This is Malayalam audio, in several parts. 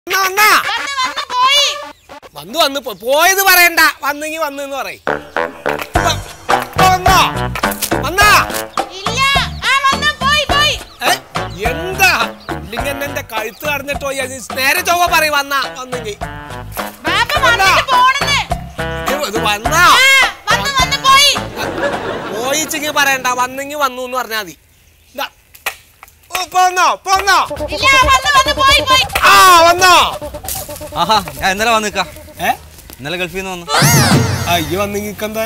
വന്നാ, വന്നാ. വന്ന് വന്ന് പോയി വന്ന് വന്ന് പോ- പോയത് പറയണ്ട വന്നെങ്കി വന്ന് എന്ന് പറയും വന്നോ വന്നാ ഇല്ല ആ വന്ന് പോയി പോയി ഏ? എന്താ ഇല്ലെങ്കിൽ എന്നെ എന്റെ കഴുത്ത് കടഞ്ഞിട്ട് പോയി അത് നേരെ ചൊവ്വ പറയും വന്നാ വന്നെങ്കി ബാപ്പ വന്നിട്ട് പോണെന്ന് ഇത് ഇത് വന്നാ ആ വന്ന് വന്ന് പോയി പോയിച്ചെങ്കി പറയണ്ട വന്നെങ്കി വന്നു എന്ന് പറഞ്ഞാ മതി ദാ. ഓ, പോന്നോ പോന്നോ ഇല്ല വന്ന് വന്ന് പോയി പോയി ആ വന്നോ ആഹാ ഞാൻ ഇന്നലെ വന്ന് നിൽക്കാം ഏ ഇന്നലെ ഗൾഫിൽ നിന്ന് വന്നു അയ്യോ വന്നെങ്കി നിക്കണ്ടേ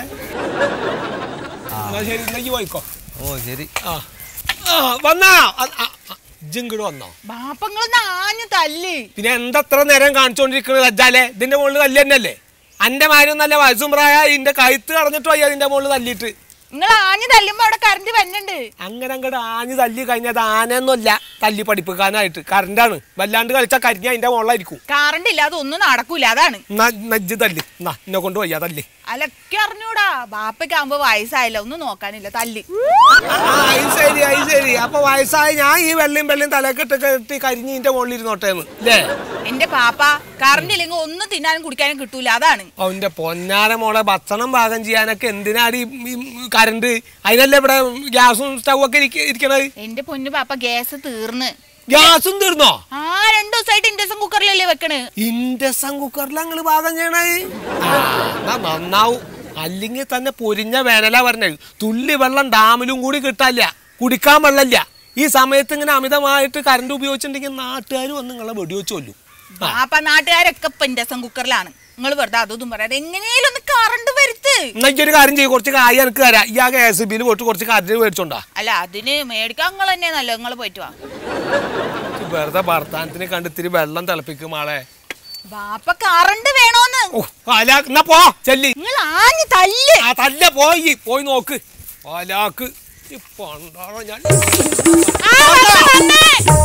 എന്നാ ശരി ഇന്നെങ്കി പോയിക്കോ ഓ ശരി ആ ആ വന്നാ ഇജിങ്ങോട് വന്നോ ബാപ്പങ്ങളൊന്ന് ആഞ്ഞു തല്ലി പിന്നെ എന്താ എത്ര നേരം കാണിച്ചോണ്ടിരിക്കുന്നത് അജ്ജാലെ ഇതിന്റെ മുകളിൽ തല്ലി തന്നെയല്ലേ അന്റെ മാരും നല്ല വയസ്സും പ്രായ ഇതിന്റെ കഴുത്ത് കടഞ്ഞിട്ട് പോയി അതിന്റെ മുകളിൽ തല്ലിയിട്ട് നിങ്ങൾ ആഞ്ഞു തല്ലുമ്പോ അവിടെ കറണ്ട് വന്നുണ്ട് അങ്ങനെ അങ്ങോട്ട് ആഞ്ഞ് തല്ലി കഴിഞ്ഞത് ആനയൊന്നുമല്ല തല്ലി പഠിപ്പിക്കാനായിട്ട് കറണ്ടാണ് വല്ലാണ്ട് കളിച്ചാൽ കരിഞ്ഞ അതിന്റെ മുകളിലായിരിക്കും കറണ്ട് ഇല്ലാതെ ഒന്നും നടക്കൂല അതാണ് എന്നാ നജ്ജ് തല്ലി എന്നാ എന്നെ കൊണ്ട് വയ്യ തല്ലി അലക്കി അറിഞ്ഞൂടാ ബാപ്പയ്ക്കാകുമ്പോ വയസ്സായില്ല ഒന്നും നോക്കാനില്ല തല്ലി ആ, അത് ശരി അത് ശരി അപ്പൊ വയസ്സായ ഞാൻ ഈ വെള്ളിയും വെള്ളിയും തലക്കെട്ട് കെട്ടി കരിഞ്ഞ് ഇതിന്റെ മുകളിൽ ഇരുന്നോട്ടേന്ന് അല്ലേ എന്റെ പാപ്പ കറണ്ട് ഇല്ലെങ്കിൽ ഒന്നും തിന്നാനും കുടിക്കാനും കിട്ടൂല അതാണ് അവന്റെ പൊന്നാര മോളെ ഭക്ഷണം പാകം ചെയ്യാനൊക്കെ എന്തിനാടി ഈ കറണ്ട് അതിനല്ലേ ഇവിടെ ഗ്യാസും സ്റ്റൗ ഒക്കെ ഇരിക്കണത് എന്റെ പൊന്നു പാപ്പ ഗ്യാസ് തീർന്ന് ഗ്യാസും തീർന്നോ ആ രണ്ടു ദിവസമായിട്ട് ഇൻഡക്ഷൻ കുക്കറിലല്ലേ വെക്കണ് ഇൻഡക്ഷൻ കുക്കറിൽ ഞങ്ങള് പാകം ചെയ്യണത് ആ, എന്നാ നന്നാവും അല്ലെങ്കിൽ തന്നെ പൊരിഞ്ഞ വേനലാ പറഞ്ഞത് തുള്ളി വെള്ളം ഡാമിലും കൂടി കിട്ടാല്ല കുടിക്കാൻ വെള്ളമില്ല ഈ സമയത്ത് ഇങ്ങനെ അമിതമായിട്ട് കറണ്ട് ഉപയോഗിച്ചിട്ടുണ്ടെങ്കിൽ നാട്ടുകാർ വന്ന് നിങ്ങളെ വെടിവെച്ച് കൊല്ലും ആ, പാപ്പ നാട്ടുകാരൊക്കെ ഇപ്പൊ ഇൻഡക്ഷൻ കുക്കറിലാണ് നിങ്ങൾ വെറുതെ അതൊന്നും പറയാതെ എങ്ങനെയാലും ഒന്ന് കറണ്ട് വരുത്ത് എന്നാ ഈ ഒരു കാര്യം ചെയ്യും കുറച്ച് കായ് എനിക്ക് തരാം ഈ ആ കെ എസ് ബിയിൽ പോയിട്ട് കുറച്ച് കറണ്ട് മേടിച്ചോണ്ടാ അല്ല അതിന് മേടിക്കാൻ നിങ്ങൾ തന്നെ നല്ല നിങ്ങൾ പോയിട്ട് വാ ഈ വെറുതെ ഭർത്താനത്തിനെ കണ്ട് ഇത്തിരി വെള്ളം തിളപ്പിക്കും ആളെ ബാപ്പ കറണ്ട് വേണോന്ന് ഓ അല എന്നാ പോ ചെല്ലി നിങ്ങൾ ആഞ്ഞു തല്ല് ആ തല്ല പോയി പോയി നോക്ക് പാലാക്ക് ഈ പണ്ടാണോ ഞാൻ ആ, വന്ന്, വന്ന്.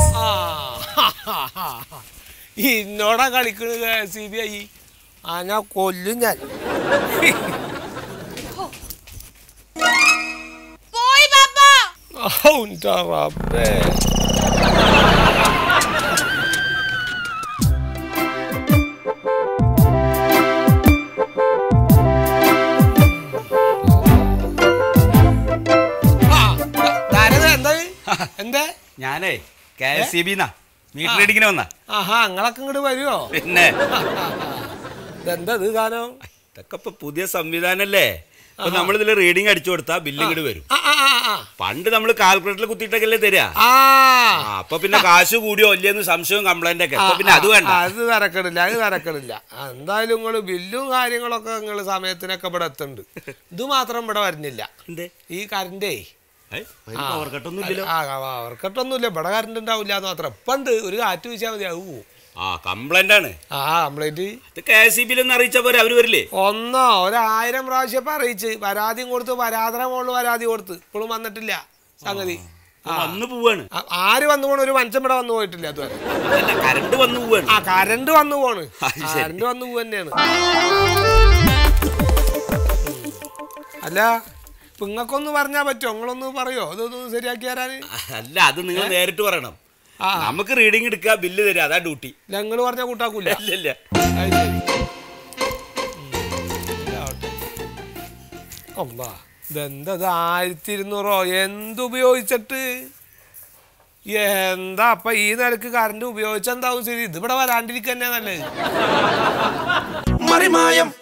ആ ഇന്നോടാ കളിക്കണത് സി ബി ഐ ആ ഞാൻ കൊല്ലും ഞാൻ പോയി പാപ്പ ഔ, ന്റെ റബ്ബേ. ആ, ദാ- ധാരത എന്താ എന്താ ഞാനേ കെ എസ് സി ബി എന്നാ മീറ്റർ റീഡിങ്ങിന് വന്നാ ആഹാ നിങ്ങളൊക്കെ ഇങ്ങോട്ട് വരുമോ പിന്നെ ഇതെന്താ ഇത് ഗാനം ഇതൊക്കെ ഇപ്പൊ പുതിയ സംവിധാനല്ലേ അപ്പൊ നമ്മൾ ഇതിൽ റീഡിങ് അടിച്ചു കൊടുത്താൽ ബില്ല് ഇങ്ങോട്ട് വരും ആ ആ ആ ആ പണ്ട് നമ്മൾ കാൽക്കുലേറ്ററിൽ കുത്തിയിട്ടൊക്കെ തരാ ആ ആ, അപ്പൊ പിന്നെ കാശ് കൂടിയോ ഇല്ലയെന്ന് സംശയവും കംപ്ലൈന്റ് ഒക്കെ അപ്പൊ പിന്നെ അത് വേണ്ട ആ, അത് തരക്കടില്ല അത് തരക്കടില്ല ആ, എന്തായാലും നിങ്ങൾ ബില്ലും കാര്യങ്ങളൊക്കെ നിങ്ങൾ സമയത്തിനൊക്കെ ഇവിടെ എത്തുന്നുണ്ട് ഇത് മാത്രം ഇവിടെ വരുന്നില്ല എന്തേ ഈ കറണ്ടേ പവർ കട്ടൊന്നും ഇല്ലല്ലോ അവർക്കട്ടൊന്നുമില്ല ഇവിടെ കറണ്ട് ഉണ്ടാവില്ല എന്ന് മാത്രം ഇപ്പം ഉണ്ട് ഒരു കാറ്റ് വീശാൽ മതി അത് പോവും ആ കംപ്ലൈന്റ് ആണ് ആ കംപ്ലൈന്റ് ഇത് കെ എസ് സി ബിയിൽ ഒന്ന് അറിയിച്ച പോലെ അവര് വരില്ലേ ഒന്നോ ഒരായിരം പ്രാവശ്യം ഇപ്പം അറിയിച്ച് പരാതിയും കൊടുത്ത് പരാതിയുടെ മുകളിൽ പരാതി കൊടുത്ത് ഇപ്പോഴും വന്നിട്ടില്ല സംഗതി അപ്പൊ വന്ന് പോവാണ് ആ, ആര് വന്നു പോണ ഒരു മനുഷ്യൻ ഇവിടെ വന്നു പോയിട്ടില്ല അതുവരെ അതല്ല കറണ്ട് വന്ന് പോവാണ് ആ കറണ്ട് വന്നു പോണ് അത് ശരി. കറണ്ട് വന്നു പോവ് തന്നെയാണ് അല്ല ഇപ്പൊ നിങ്ങൾക്കൊന്ന് പറഞ്ഞാ പറ്റുമോ നിങ്ങളൊന്ന് പറയോ ഇതൊന്ന് ശരിയാക്കി തരാന് അല്ല അത് നിങ്ങൾ നേരിട്ട് പറയണം ആ നമുക്ക് റീഡിങ് എടുക്കുക ബില്ല് തരാം അതാ ഡ്യൂട്ടി ഞങ്ങൾ പറഞ്ഞ കൂട്ടാക്കൂല ഇല്ല ഇല്ല അത് ശരി. ഉം. ഇതാവട്ടെ. അമ്മാ ഇതെന്താ ഇത് ആയിരത്തി ഇരുന്നൂറോ എന്തുപയോഗിച്ചിട്ട് എന്താ അപ്പൊ ഈ നിലക്ക് കറണ്ട് ഉപയോഗിച്ചെന്താവും ശരി ഇതിവിടെ വരാണ്ടിരിക്കുക തന്നെ നല്ലത് മറിമായം